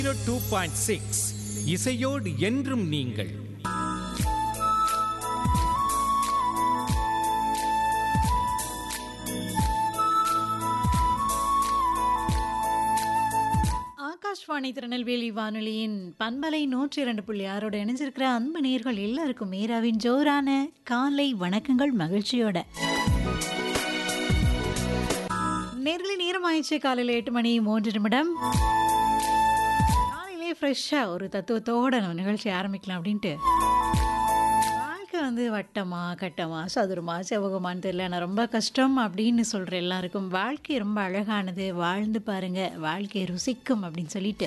two point six இசையோடு என்றும் நீங்கள் ஆகாஷ்வாணி திருநெல்வேலி வானொலியின் பண்பலை நூற்றி இரண்டு புள்ளி ஆறோட இணைஞ்சிருக்கிற அன்பு நேர்கள் எல்லாருக்கும் மீராவின் ஜோரான காலை வணக்கங்கள் மகிழ்ச்சியோட நேர்களை நேரம் ஆயிடுச்சு காலையில் எட்டு மணி மூன்று நிமிடம் காலையிலே ஃப்ரெஷ்ஷாக ஒரு தத்துவத்தோட நம்ம நிகழ்ச்சி ஆரம்பிக்கலாம் அப்படின்ட்டு வாழ்க்கை வந்து வட்டமா கட்டமா சதுரமா செவகமான்னு தெரியல நான் ரொம்ப கஷ்டம் அப்படின்னு சொல்கிற எல்லாருக்கும் வாழ்க்கை ரொம்ப அழகானது வாழ்ந்து பாருங்க வாழ்க்கையை ருசிக்கும் அப்படின்னு சொல்லிட்டு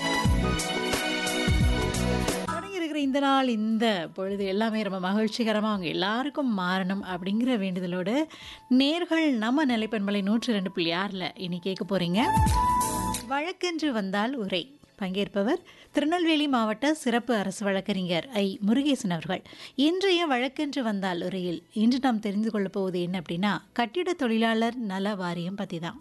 தொடங்கி இருக்கிற இந்த நாள் இந்த பொழுது எல்லாமே ரொம்ப மகிழ்ச்சிகரமாக அவங்க எல்லாருக்கும் மாறணும் அப்படிங்கிற வேண்டுதலோடு நேர்கள் நம்ம நிலைப்பண்பலை நூற்றி ரெண்டு புள்ளி ஆறில் இனி கேட்க போகிறீங்க வழக்கென்று வந்தால் உரை பங்கேற்பவர் திருநெல்வேலி மாவட்ட சிறப்பு அரசு வழக்கறிஞர் ஐ முருகேசன் அவர்கள் இன்றைய வழக்கென்று வந்தால் உரையில் இன்று நாம் தெரிந்து கொள்ளப் போவது என்ன அப்படின்னா கட்டிட தொழிலாளர் நல வாரியம் பற்றி தான்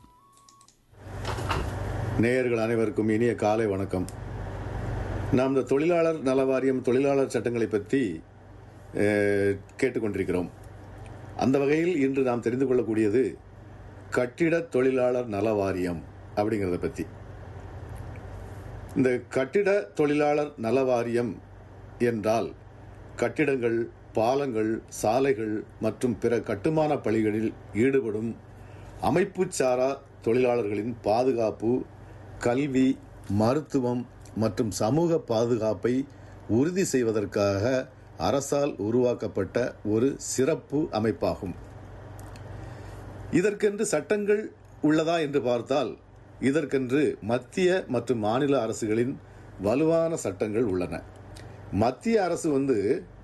நேயர்கள் அனைவருக்கும் இனிய காலை வணக்கம் நாம் இந்த தொழிலாளர் நல வாரியம் தொழிலாளர் சட்டங்களை பற்றி அஹ், கேட்டுக்கொண்டிருக்கிறோம் அந்த வகையில் இன்று நாம் தெரிந்து கொள்ளக்கூடியது கட்டிட தொழிலாளர் நல வாரியம் அப்படிங்கிறத பற்றி இந்த கட்டிட தொழிலாளர் நல வாரியம் என்றால் கட்டிடங்கள் பாலங்கள் சாலைகள் மற்றும் பிற கட்டுமான பணிகளில் ஈடுபடும் அமைப்புச்சாரா தொழிலாளர்களின் பாதுகாப்பு கல்வி மருத்துவம் மற்றும் சமூக பாதுகாப்பை உறுதி செய்வதற்காக அரசால் உருவாக்கப்பட்ட ஒரு சிறப்பு அமைப்பாகும் இதற்கென்று சட்டங்கள் உள்ளதா என்று பார்த்தால் இதற்கென்று மத்திய மற்றும் மாநில அரசுகளின் வலுவான சட்டங்கள் உள்ளன மத்திய அரசு வந்து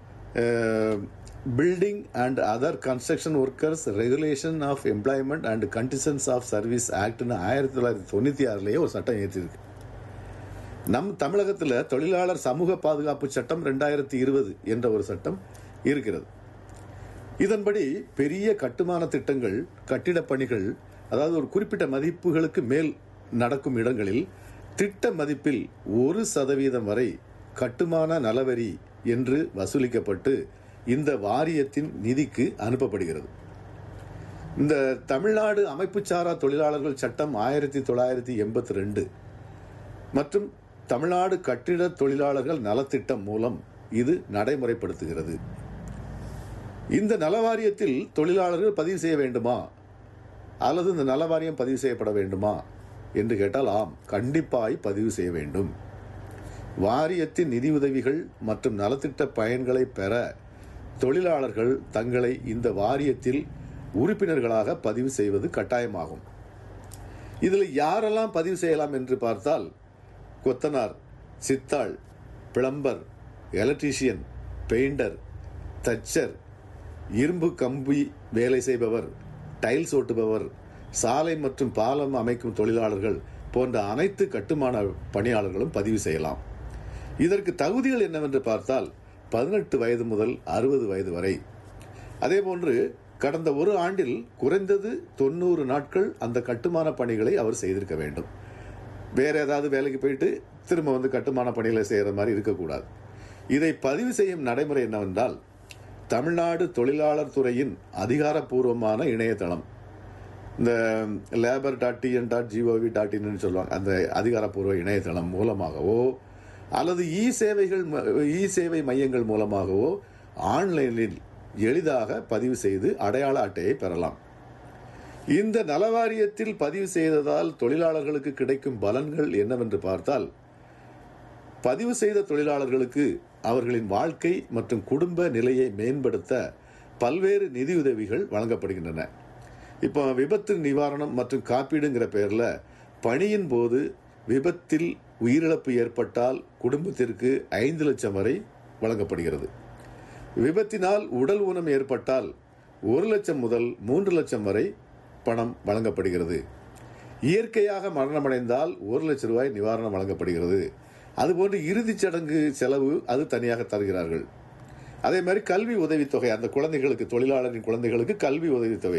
building and other construction workers regulation of employment and conditions of service ஆக்ட்னு ஆயிரத்தி தொள்ளாயிரத்தி தொண்ணூற்றி ஆறுலேயே ஒரு சட்டம் ஏற்றிருக்கு நம் தமிழகத்தில் தொழிலாளர் சமூக பாதுகாப்பு சட்டம் ரெண்டாயிரத்தி இருபது என்ற ஒரு சட்டம் இருக்கிறது இதன்படி பெரிய கட்டுமான திட்டங்கள் கட்டிடப் பணிகள் அதாவது ஒரு குறிப்பிட்ட மதிப்புகளுக்கு மேல் நடக்கும் இடங்களில் திட்ட மதிப்பில் ஒரு சதவீதம் வரை கட்டுமான நலவரி என்று வசூலிக்கப்பட்டு இந்த வாரியத்தின் நிதிக்கு அனுப்பப்படுகிறது இந்த தமிழ்நாடு அமைப்புச்சாரா தொழிலாளர்கள் சட்டம் ஆயிரத்தி தொள்ளாயிரத்தி எண்பத்தி ரெண்டு மற்றும் தமிழ்நாடு கட்டிட தொழிலாளர்கள் நலத்திட்டம் மூலம் இது நடைமுறைப்படுத்துகிறது இந்த நலவாரியத்தில் தொழிலாளர்கள் பதிவு செய்ய வேண்டுமா அல்லது இந்த நலவாரியம் பதிவு செய்யப்பட வேண்டுமா என்று கேட்டால் ஆம் கண்டிப்பாய் பதிவு செய்ய வேண்டும் வாரியத்தின் நிதியுதவிகள் மற்றும் நலத்திட்ட பயன்களை பெற தொழிலாளர்கள் தங்களை இந்த வாரியத்தில் உறுப்பினர்களாக பதிவு செய்வது கட்டாயமாகும் இதில் யாரெல்லாம் பதிவு செய்யலாம் என்று பார்த்தால் கொத்தனார் சித்தாள் பிளம்பர் எலக்ட்ரீஷியன் பெயிண்டர் தச்சர் இரும்பு கம்பி வேலை செய்பவர் டைல்ஸ் ஓட்டுபவர் சாலை மற்றும் பாலம் அமைக்கும் தொழிலாளர்கள் போன்ற அனைத்து கட்டுமான பணியாளர்களும் பதிவு செய்யலாம் இதற்கு தகுதிகள் என்னவென்று பார்த்தால் பதினெட்டு வயது முதல் அறுபது வயது வரை அதேபோன்று கடந்த ஒரு ஆண்டில் குறைந்தது தொண்ணூறு நாட்கள் அந்த கட்டுமான பணிகளை அவர் செய்திருக்க வேண்டும் வேற ஏதாவது வேலைக்கு போயிட்டு திரும்ப வந்து கட்டுமான பணிகளை செய்கிற மாதிரி இருக்கக்கூடாது இதை பதிவு செய்யும் நடைமுறை என்னவென்றால் தமிழ்நாடு தொழிலாளர் துறையின் அதிகாரப்பூர்வமான இணையதளம் இந்த labour dot TN dot G O V dot இன்னு சொல்லுவாங்க அந்த அதிகாரப்பூர்வ இணையதளம் மூலமாகவோ அல்லது இ சேவைகள் ம- இ சேவை மையங்கள் மூலமாகவோ ஆன்லைனில் எளிதாக பதிவு செய்து அடையாள அட்டையை பெறலாம் இந்த நலவாரியத்தில் பதிவு செய்ததால் தொழிலாளர்களுக்கு கிடைக்கும் பலன்கள் என்னவென்று பார்த்தால் பதிவு செய்த தொழிலாளர்களுக்கு அவர்களின் வாழ்க்கை மற்றும் குடும்ப நிலையை மேம்படுத்த பல்வேறு நிதியுதவிகள் வழங்கப்படுகின்றன இப்போ விபத்து நிவாரணம் மற்றும் காப்பீடுங்கிற பெயரில் பணியின் போது விபத்தில் உயிரிழப்பு ஏற்பட்டால் குடும்பத்திற்கு ஐந்து லட்சம் வரை வழங்கப்படுகிறது விபத்தினால் உடல் ஊனம் ஏற்பட்டால் ஒரு லட்சம் முதல் மூன்று லட்சம் வரை பணம் வழங்கப்படுகிறது இயற்கையாக மரணமடைந்தால் ஒரு லட்சம் ரூபாய் நிவாரணம் வழங்கப்படுகிறது அதுபோன்று இறுதிச் சடங்கு செலவு அது தனியாக தருகிறார்கள் அதே மாதிரி கல்வி உதவித்தொகை அந்த குழந்தைகளுக்கு தொழிலாளரின் குழந்தைகளுக்கு கல்வி உதவித்தொகை